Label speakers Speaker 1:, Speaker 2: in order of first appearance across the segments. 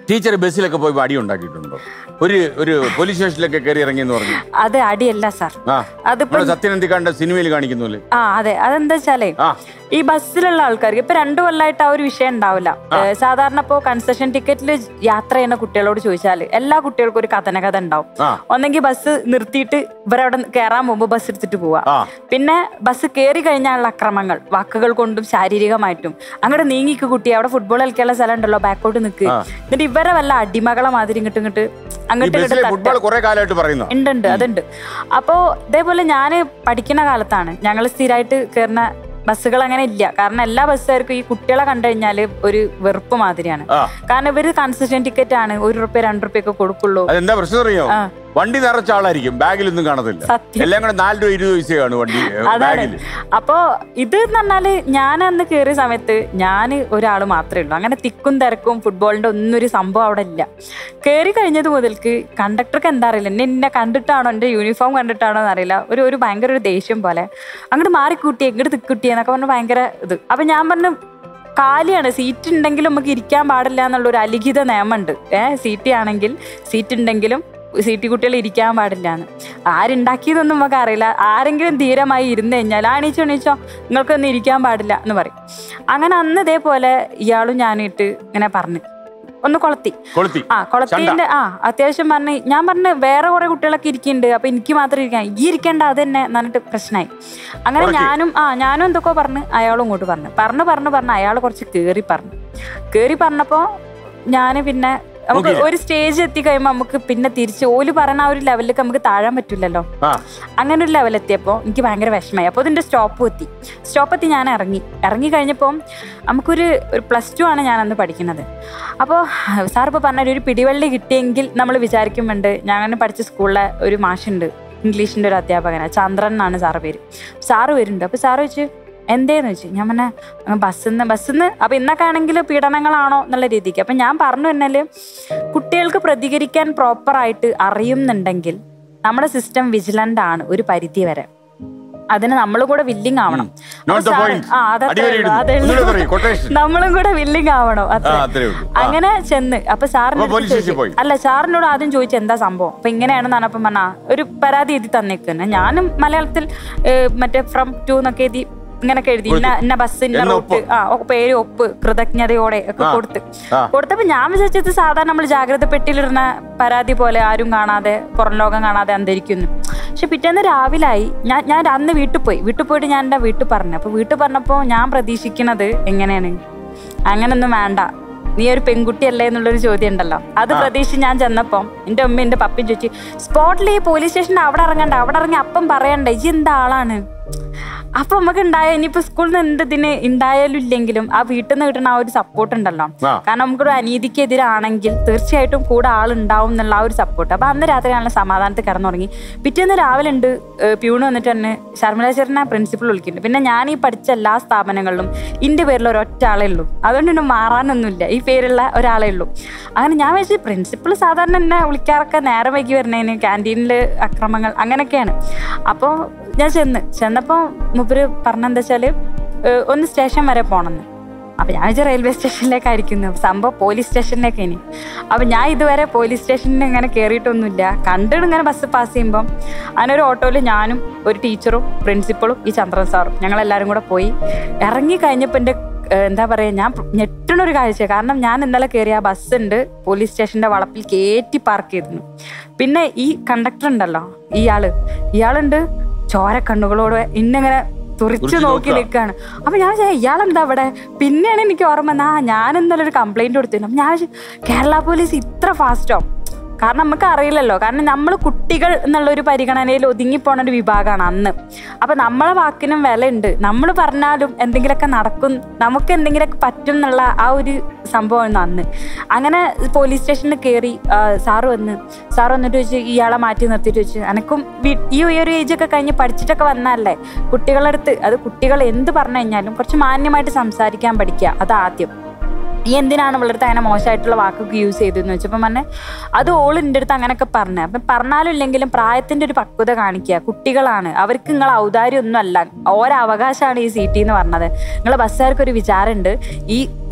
Speaker 1: Teacher ബസ്സിലൊക്കെ പോയി അടി ഉണ്ടാക്കിയിട്ടുണ്ടോ ഒരു ഒരു പോലീസ് സ്റ്റേഷനിലൊക്കെ കയറി ഇറങ്ങി എന്ന് പറഞ്ഞു
Speaker 2: അത് അടിയല്ല സാർ
Speaker 1: ആ
Speaker 2: അതിപ്പോ
Speaker 1: നമ്മുടെ സത്യനന്ദിക്കാണ്ട സിനിമയിൽ കാണിക്കുന്നു
Speaker 2: ആ അതെ അതെന്താ വെച്ചാലേ
Speaker 1: ആ.
Speaker 2: ഈ ബസ്സിലുള്ള ആൾക്കാർക്ക് ഇപ്പൊ രണ്ടു കൊല്ലമായിട്ട് ആ ഒരു വിഷയം ഉണ്ടാവില്ല ഏ, സാധാരണ ഇപ്പോ കൺസെഷൻ ടിക്കറ്റിൽ യാത്ര ചെയ്യുന്ന കുട്ടികളോട് ചോദിച്ചാൽ എല്ലാ കുട്ടികൾക്കും ഒരു കഥന കഥ ഉണ്ടാവും
Speaker 1: ആ.
Speaker 2: ഒന്നെങ്കിൽ ബസ് നിർത്തിയിട്ട് ഇവരവിടെ കയറാൻ മുമ്പ് ബസ് എടുത്തിട്ട് പോവാ
Speaker 1: ആ.
Speaker 2: പിന്നെ ബസ് കയറി കഴിഞ്ഞാലുള്ള അക്രമങ്ങൾ വാക്കുകൾ കൊണ്ടും ശാരീരികമായിട്ടും അങ്ങോട്ട് നീങ്ങിക്ക് കുട്ടി അവിടെ ഫുട്ബോൾ കളിക്കാനുള്ള സ്ഥലം ഉണ്ടല്ലോ ബാക്കോട്ട് നിൽക്ക് എന്നിട്ട് ഇവരെ വല്ല അടിമകളെ മാതിരി ഇങ്ങോട്ട് ഇങ്ങോട്ട്
Speaker 1: ഈ
Speaker 2: അങ്ങോട്ട്
Speaker 1: ബസ്സിലെ
Speaker 2: ഇങ്ങോട്ട്
Speaker 1: ഫുട്ബോൾ കുറെ കാലമായിട്ട് പറയുന്നു
Speaker 2: ഉണ്ട് ഉണ്ട് അതുണ്ട് അപ്പോ ഇതേപോലെ ഞാൻ പഠിക്കുന്ന കാലത്താണ് ഞങ്ങൾ സ്ഥിരമായിട്ട് കയറുന്ന ബസ്സുകൾ അങ്ങനെ ഇല്ല കാരണം എല്ലാ ബസ്സുകാർക്കും ഈ കുട്ടികളെ കണ്ടു കഴിഞ്ഞാൽ ഒരു വെറുപ്പ് മാതിരിയാണ്
Speaker 1: ആ
Speaker 2: കാരണം ഇവര് കൺസെഷൻ ടിക്കറ്റ് ആണ് ഒരു റുപ്യ രണ്ട് റുപ്യ ഒക്കെ കൊടുക്കുള്ളൂ
Speaker 1: അതെന്താ പ്രശ്നം അറിയോ
Speaker 2: ആ.
Speaker 1: വണ്ടി നിറച്ച ആളായിരിക്കും ബാഗിലൊന്നും കാണത്തില്ല
Speaker 2: സത്യം.
Speaker 1: എല്ലാം കൂടെ നാല് രൂപ ഇരുപത് പൈസ കാണും വണ്ടി
Speaker 2: അതാണ്
Speaker 1: ബാഗിൽ
Speaker 2: അപ്പോ ഇത് എന്ന് പറഞ്ഞാല് ഞാൻ അന്ന് കയറിയ സമയത്ത് ഞാൻ ഒരാൾ മാത്രമേ ഉള്ളൂ അങ്ങനെ തിക്കും തിരക്കും ഫുട്ബോളിന്റെ ഒന്നും ഒരു സംഭവം അവിടെ ഇല്ല കയറി കഴിഞ്ഞത് മുതൽക്ക് കണ്ടക്ടർക്ക് എന്താ അറിയില്ല എന്നെ എന്നെ കണ്ടിട്ടാണോ എന്റെ യൂണിഫോം കണ്ടിട്ടാണോ എന്നറിയില്ല ഒരു ഒരു ഭയങ്കര ഒരു ദേഷ്യം പോലെ അങ്ങോട്ട് മാറിക്കൂട്ടി എങ്ങോട്ട് തിക്കുട്ടി എന്നൊക്കെ പറഞ്ഞ് ഭയങ്കര ഇത് അപ്പൊ ഞാൻ പറഞ്ഞു കാലിയാണ് സീറ്റ് ഉണ്ടെങ്കിലും നമുക്ക് ഇരിക്കാൻ പാടില്ല എന്നുള്ള ഒരു അലിഖിത നിയമമുണ്ട് ഏഹ് സീറ്റ് ആണെങ്കിൽ സീറ്റ് ഉണ്ടെങ്കിലും സീറ്റ് കുട്ടികൾ ഇരിക്കാൻ പാടില്ല എന്ന് ആരുണ്ടാക്കിയതൊന്നും നമുക്ക് അറിയില്ല ആരെങ്കിലും ധീരമായി ഇരുന്ന് കഴിഞ്ഞാൽ ആണീച്ചോ എണീച്ചോ നിങ്ങൾക്കൊന്നും ഇരിക്കാൻ പാടില്ല എന്ന് പറയും അങ്ങനെ അന്ന് ഇതേപോലെ ഇയാളും ഞാനിട്ട് ഇങ്ങനെ പറഞ്ഞു ഒന്ന് കൊളത്തി
Speaker 1: കൊളുത്തി
Speaker 2: ആ കൊളത്തിന്റെ ആ അത്യാവശ്യം പറഞ്ഞ് ഞാൻ പറഞ്ഞ് വേറെ കുറെ കുട്ടികളൊക്കെ ഇരിക്കുന്നുണ്ട് അപ്പൊ എനിക്ക് മാത്രം ഇരിക്കാൻ ഈ ഇരിക്കേണ്ട അത് തന്നെ എന്നിട്ട് പ്രശ്നമായി അങ്ങനെ
Speaker 1: ഉറക്കി.
Speaker 2: ഞാനും ആ ഞാനും എന്തൊക്കെ പറഞ്ഞ് അയാളും ഇങ്ങോട്ട് പറഞ്ഞു പറഞ്ഞു പറഞ്ഞു പറഞ്ഞു അയാൾ കുറച്ച് കേറി പറഞ്ഞു കേറി പറഞ്ഞപ്പോ ഞാന് പിന്നെ നമുക്ക്
Speaker 1: നോക്കിയില്ല.
Speaker 2: ഒരു സ്റ്റേജ് എത്തി കഴിയുമ്പോൾ നമുക്ക് പിന്നെ തിരിച്ച് ഓല് പറഞ്ഞ ആ ഒരു ലെവലിലേക്ക് നമുക്ക് താഴാൻ പറ്റില്ലല്ലോ
Speaker 1: ആ
Speaker 2: അങ്ങനെ ഒരു ലെവൽ എത്തിയപ്പോൾ എനിക്ക് ഭയങ്കര വിഷമമായി അപ്പോൾ ഇതിൻ്റെ സ്റ്റോപ്പ് എത്തി സ്റ്റോപ്പ് എത്തി ഞാൻ ഇറങ്ങി ഇറങ്ങി കഴിഞ്ഞപ്പോൾ നമുക്കൊരു ഒരു പ്ലസ് ടു ആണ് ഞാൻ അന്ന് പഠിക്കുന്നത് അപ്പോൾ സാർ ഇപ്പോൾ പറഞ്ഞ ഒരു പിടിവള്ളി കിട്ടിയെങ്കിൽ നമ്മൾ വിചാരിക്കുന്നുണ്ട് ഞാൻ പഠിച്ച സ്കൂളിലെ ഒരു മാഷുണ്ട് ഇംഗ്ലീഷിൻ്റെ ഒരു അധ്യാപകനാണ് ചന്ദ്രൻ എന്നാണ് സാറ് പേര് സാറ് വരുന്നുണ്ട് അപ്പോൾ സാറ് വെച്ച് എന്തേന്ന് വെച്ചു ഞാൻ പറഞ്ഞ ബസ്സിന്ന് ബസ്സിന്ന് അപ്പൊ ഇന്നൊക്കെ ആണെങ്കിൽ പീഡനങ്ങളാണോ എന്നുള്ള രീതിക്ക് അപ്പൊ ഞാൻ പറഞ്ഞു തന്നാല് കുട്ടികൾക്ക് പ്രതികരിക്കാൻ പ്രോപ്പറായിട്ട് അറിയുന്നുണ്ടെങ്കിൽ നമ്മുടെ സിസ്റ്റം വിജിലന്റ് ആണ് ഒരു പരിധി വരെ അതിന് നമ്മൾ കൂടെ വില്ലിങ് ആവണം
Speaker 1: Not
Speaker 2: അപ്പൊ
Speaker 1: the
Speaker 2: സാറ്-
Speaker 1: point.
Speaker 2: ആ, അതത്രേ
Speaker 1: അടിവരയിടുന്നു.
Speaker 2: ഉള്ളൂ, അതേ ഉള്ളൂ.
Speaker 1: ഒന്നുകൂടെ പറയൂ, quotation.
Speaker 2: നമ്മളും കൂടെ വില്ലിങ് ആവണം
Speaker 1: ആ
Speaker 2: അത്രേ
Speaker 1: അത്രേ ഉള്ളൂ ആ.
Speaker 2: അങ്ങനെ ചെന്ന് അപ്പൊ സാറിന്
Speaker 1: അപ്പൊ police station പോയി.
Speaker 2: അല്ല സാറിനോട് ആദ്യം ചോദിച്ചു എന്താ സംഭവം അപ്പൊ ഇങ്ങനെയാണെന്ന് പറഞ്ഞപ്പം പറഞ്ഞാ ഒരു പരാതി എഴുതി തന്നേക്കുന്നെ ഞാനും മലയാളത്തിൽ ഏഹ്, മറ്റേ ഫ്രം ടു എന്നൊക്കെ എഴുതി ഇങ്ങനൊക്കെ എഴുതി ഇന്ന ഇന്ന ബസ് ഇന്ന
Speaker 1: എന്ന
Speaker 2: റൂട്ട് ആ ഒ- പേര് ഒപ്പ് കൃതജ്ഞതയോടെ ഒക്കെ
Speaker 1: ആ.
Speaker 2: കൊടുത്ത്
Speaker 1: ആ.
Speaker 2: കൊടുത്തപ്പോ ഞാൻ വിചാരിച്ചത് സാധാരണ നമ്മൾ ജാഗ്രത പെട്ടിയിലിടുന്ന പരാതി പോലെ ആരും കാണാതെ പുറം ലോകം കാണാതെ അന്തരിക്കുന്നു പക്ഷെ പിറ്റേന്ന് രാവിലായി ഞാൻ ഞാൻ അന്ന് വീട്ടിൽ പോയി വീട്ടിൽ പോയിട്ട് ഞാൻ എൻ്റെ വീട്ടിൽ പറഞ്ഞു അപ്പൊ വീട്ടിൽ പറഞ്ഞപ്പോൾ ഞാൻ പ്രതീക്ഷിക്കുന്നത് എങ്ങനെയാണ് അങ്ങനൊന്നും വേണ്ട നീ ഒരു പെൺകുട്ടിയല്ലേ എന്നുള്ളൊരു ചോദ്യം ഉണ്ടല്ലോ അത് പ്രതീക്ഷിച്ച് ഞാൻ ചെന്നപ്പം എൻ്റെ ഉമ്മ എൻ്റെ പപ്പയും ചോദിച്ചു സ്പോട്ടിൽ ഈ പോലീസ് സ്റ്റേഷൻ്റെ അവിടെ ഇറങ്ങണ്ട അവിടെ ഇറങ്ങി അപ്പം പറയണ്ട ഇജ് എന്താ ആളാണ് അപ്പൊ നമുക്ക് ഉണ്ടായ ഇനിയിപ്പോ സ്കൂളിൽ നിന്ന് എന്ത് ഇതിന് ഉണ്ടായാലും ഇല്ലെങ്കിലും ആ വീട്ടിൽ നിന്ന് കിട്ടുന്ന ആ ഒരു സപ്പോർട്ട് ഉണ്ടല്ലോ
Speaker 1: ആ.
Speaker 2: കാരണം നമുക്കൊരു അനീതിക്കെതിരാണെങ്കിൽ തീർച്ചയായിട്ടും കൂടെ ആളുണ്ടാവും എന്നുള്ള ആ ഒരു സപ്പോർട്ട് അപ്പൊ അന്ന് രാത്രി നല്ല സമാധാനത്തിൽ കിടന്നുറങ്ങി പിറ്റേന്ന് രാവിലെ ഉണ്ട് ഏഹ് പ്യൂണ് വന്നിട്ട് തന്നെ ശർമിള ചേട്ടനെ പ്രിൻസിപ്പൾ വിളിക്കുന്നുണ്ട് പിന്നെ ഞാൻ ഈ പഠിച്ച എല്ലാ സ്ഥാപനങ്ങളിലും ഇന്റെ പേരിൽ ഒരൊറ്റ ആളേ ഉള്ളൂ അതുകൊണ്ട് തന്നെ മാറാനൊന്നുമില്ല ഈ പേരുള്ള ഒരാളേ ഉള്ളൂ അങ്ങനെ ഞാൻ വെച്ച് പ്രിൻസിപ്പൾ സാധാരണ എന്നെ വിളിക്കാറൊക്കെ നേരം വൈകി വരുന്നതിന് ക്യാൻറ്റീനിൽ അക്രമങ്ങൾ അങ്ങനെയൊക്കെയാണ് അപ്പോൾ ഞാൻ ചെന്ന് ചെന്നപ്പോൾ മുപ്പര് പറഞ്ഞെന്താ വെച്ചാല് ഏഹ് ഒന്ന് സ്റ്റേഷൻ വരെ പോണെന്ന് അപ്പൊ ഞാൻ വിചാരിച്ചു റെയിൽവേ സ്റ്റേഷനിലേക്കായിരിക്കുന്നു സംഭവം പോലീസ് സ്റ്റേഷനിലേക്ക് ഇനി അപ്പൊ ഞാൻ ഇതുവരെ പോലീസ് സ്റ്റേഷനിൽ ഇങ്ങനെ കയറിയിട്ടൊന്നുമില്ല കണ്ടിട്ട് ഇങ്ങനെ ബസ് പാസ് ചെയ്യുമ്പം അങ്ങനെ ഒരു ഓട്ടോയിൽ ഞാനും ഒരു ടീച്ചറും പ്രിൻസിപ്പളും ഈ ചന്ദ്രൻ സാറും ഞങ്ങൾ എല്ലാവരും കൂടെ പോയി ഇറങ്ങി കഴിഞ്ഞപ്പോൾ എൻ്റെ ഏഹ് എന്താ പറയാ ഞാൻ ഞെട്ടണ ഒരു കാഴ്ച കാരണം ഞാൻ ഇന്നലെ കയറിയ ആ ബസ് ഉണ്ട് പോലീസ് സ്റ്റേഷന്റെ വളപ്പിൽ കയറ്റി പാർക്ക് ചെയ്തിരുന്നു പിന്നെ ഈ കണ്ടക്ടർ ഉണ്ടല്ലോ ഇയാള് ഇയാളുണ്ട് ചോര കണ്ണുകളോട് ഇന്നിങ്ങനെ തുറിച്ചു
Speaker 1: തുറിച്ച്
Speaker 2: നോക്കി
Speaker 1: നോക്കാ.
Speaker 2: നിൽക്കാണ് അപ്പൊ ഞാൻ വിചാരിച്ചു, ഇയാളെന്താ അവിടെ പിന്നെയാണ് എനിക്ക് ഓർമ്മ വന്നത്, ആ ഞാൻ ഇന്നലെ ഒരു കംപ്ലൈന്റ് കൊടുത്തിരുന്നു അപ്പൊ ഞാൻ വിചാരിച്ചു, കേരള പോലീസ് ഇത്ര ഫാസ്റ്റോ കാരണം നമുക്ക് അറിയില്ലല്ലോ കാരണം നമ്മൾ കുട്ടികൾ എന്നുള്ള ഒരു പരിഗണനയിൽ ഒതുങ്ങിപ്പോണ ഒരു വിഭാഗമാണ് അന്ന് അപ്പൊ നമ്മളെ വാക്കിനും വിലയുണ്ട് നമ്മൾ പറഞ്ഞാലും എന്തെങ്കിലുമൊക്കെ നടക്കും നമുക്ക് എന്തെങ്കിലുമൊക്കെ പറ്റും എന്നുള്ള ആ ഒരു സംഭവമായിരുന്നു അന്ന് അങ്ങനെ പോലീസ് സ്റ്റേഷനിൽ കയറി ആ, സാറ് വന്ന് സാറ് വന്നിട്ട് ചോദിച്ചു ഇയാളെ മാറ്റി നിർത്തിയിട്ട് ചോദിച്ചു എനക്കും വീ- ഈ ഒരു ഏജ് ഒക്കെ കഴിഞ്ഞ് പഠിച്ചിട്ടൊക്കെ വന്നതല്ലേ കുട്ടികളുടെ അടുത്ത് അത് കുട്ടികൾ എന്ത് പറഞ്ഞു കഴിഞ്ഞാലും കുറച്ച് മാന്യമായിട്ട് സംസാരിക്കാൻ പഠിക്കുക അത് ആദ്യം നീ എന്തിനാണ് ഇവളുടെ അടുത്ത് അങ്ങനെ മോശമായിട്ടുള്ള വാക്കൊക്കെ യൂസ് ചെയ്തതെന്ന് വെച്ചപ്പോൾ പറഞ്ഞ അത് ഓൾ എൻ്റെ അടുത്ത് അങ്ങനെയൊക്കെ പറഞ്ഞു അപ്പം പറഞ്ഞാലും ഇല്ലെങ്കിലും പ്രായത്തിന്റെ ഒരു പക്വത കാണിക്കുക കുട്ടികളാണ് അവർക്ക് നിങ്ങൾ ഔദാര്യം ഒന്നും അല്ല ഓരോ അവകാശമാണ് ഈ സീറ്റ് എന്ന് പറഞ്ഞത് നിങ്ങളെ ബസ്സുകാർക്ക് ഒരു വിചാരമുണ്ട് ഈ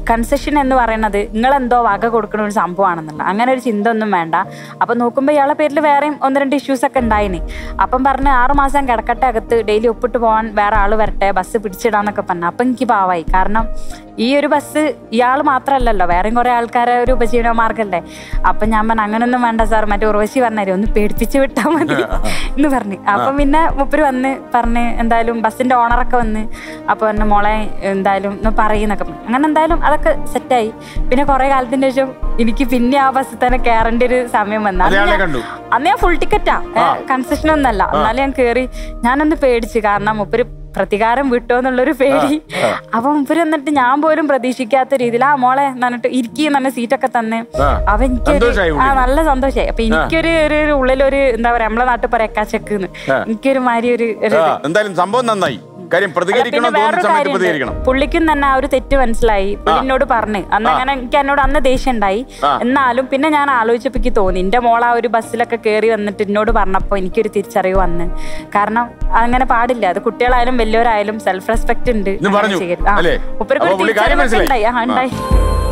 Speaker 2: കൺസെഷൻ എന്ന് പറയുന്നത് നിങ്ങളെന്തോ വക കൊടുക്കുന്ന ഒരു സംഭവമാണെന്നുള്ള അങ്ങനെ ഒരു ചിന്ത ഒന്നും വേണ്ട അപ്പം നോക്കുമ്പോൾ ഇയാളെ പേരിൽ വേറെയും ഒന്ന് രണ്ട് ഇഷ്യൂസ് ഒക്കെ ഉണ്ടായിന് അപ്പം പറഞ്ഞ് ആറ് മാസം കിടക്കട്ടെ അകത്ത് ഡെയിലി ഒപ്പിട്ട് പോകാൻ വേറെ ആൾ വരട്ടെ ബസ് പിടിച്ചിടാന്നൊക്കെ പറഞ്ഞു അപ്പം എനിക്ക് പാവായി കാരണം ഈ ഒരു ബസ് ഇയാൾ മാത്രമല്ലല്ലോ വേറെയും കുറേ ആൾക്കാരെ ഒരു ഉപജീവന മാർഗമല്ലേ അപ്പം ഞാൻ പറഞ്ഞു അങ്ങനൊന്നും വേണ്ട സാർ മറ്റേ ഉറവശി പറഞ്ഞാലും ഒന്ന് പേടിപ്പിച്ച് വിട്ടാൽ മതി എന്ന് പറഞ്ഞു അപ്പം പിന്നെ മുപ്പര് വന്ന് പറഞ്ഞ് എന്തായാലും ബസ്സിന്റെ ഓണറൊക്കെ വന്ന് അപ്പോൾ എന്നെ മോളെ എന്തായാലും ഒന്ന് പറയുന്നൊക്കെ പറഞ്ഞു അങ്ങനെ എന്തായാലും അതൊക്കെ സെറ്റായി പിന്നെ കുറെ കാലത്തിന്റെ ശേഷം എനിക്ക് പിന്നെ ആ ബസ്സിൽ തന്നെ കയറേണ്ട ഒരു സമയം വന്നു അന്ന്
Speaker 1: അയാളെ
Speaker 2: ഞാൻ-
Speaker 1: കണ്ടു
Speaker 2: അന്ന് ഞാൻ ഫുൾ ടിക്കറ്റാ കൺസെഷൻ ഒന്നല്ല എന്നാലും ഞാൻ കേറി ഞാനൊന്ന് പേടിച്ചു കാരണം മുപ്പര് പ്രതികാരം വിട്ടോ എന്നുള്ളൊരു പേടി അപ്പൊ മുപ്പര് എന്നിട്ട് ഞാൻ പോലും പ്രതീക്ഷിക്കാത്ത രീതിയിൽ ആ മോളെ എന്നിട്ട് ഇരിക്കുന്ന തന്നെ സീറ്റൊക്കെ തന്നെ
Speaker 1: ആ.
Speaker 2: അപ്പൊ എനിക്കൊരു
Speaker 1: സന്തോഷായി
Speaker 2: ആ നല്ല സന്തോഷായി അപ്പൊ എനിക്കൊരു ഒരു ഒരു ഉള്ളിലൊരു എന്താ പറയാ നമ്മളെ നാട്ടിൽ പറയാ എക്കാച്ചക്ക് എനിക്കൊരു മാതിരി ഒരു ഒരു
Speaker 1: ആ, എന്തായാലും സംഭവം നന്നായി കാര്യം
Speaker 2: പിന്നെ
Speaker 1: പ്രതികരിക്കണം തോന്നുന്ന
Speaker 2: വേറൊരു
Speaker 1: സമയത്ത്
Speaker 2: കാര്യമുണ്ട്
Speaker 1: പ്രതികരിക്കണം
Speaker 2: പുള്ളിക്കും തന്നെ ആ ഒരു തെറ്റ് മനസ്സിലായി പുള്ളി എന്നോട് പറഞ്ഞ് അന്ന് അങ്ങനെ എനിക്ക് എന്നോട് അന്ന് ദേഷ്യം ഉണ്ടായി
Speaker 1: ആ.
Speaker 2: എന്നാലും പിന്നെ ഞാൻ ആലോചിച്ചപ്പോ എനിക്ക് തോന്നി എന്റെ മോൾ ആ ഒരു ബസ്സിലൊക്കെ കയറി വന്നിട്ട് എന്നോട് പറഞ്ഞപ്പോ എനിക്കൊരു തിരിച്ചറിവ് വന്ന് കാരണം അങ്ങനെ പാടില്ല അത് കുട്ടികളായാലും വലിയവരായാലും സെൽഫ് റെസ്പെക്ട് ഉണ്ട്
Speaker 1: ഇന്ന്
Speaker 2: അങ്ങനെ
Speaker 1: പറഞ്ഞു,
Speaker 2: ചെയ്യരുത്. ആ.
Speaker 1: അല്ലേ?
Speaker 2: മൂപ്പർക്ക് ഒരു
Speaker 1: അപ്പൊ പുള്ളി കാര്യം
Speaker 2: തിരിച്ചറിവൊക്കെ
Speaker 1: മനസ്സിലായി.
Speaker 2: ഉണ്ടായി ആ ഉണ്ടായി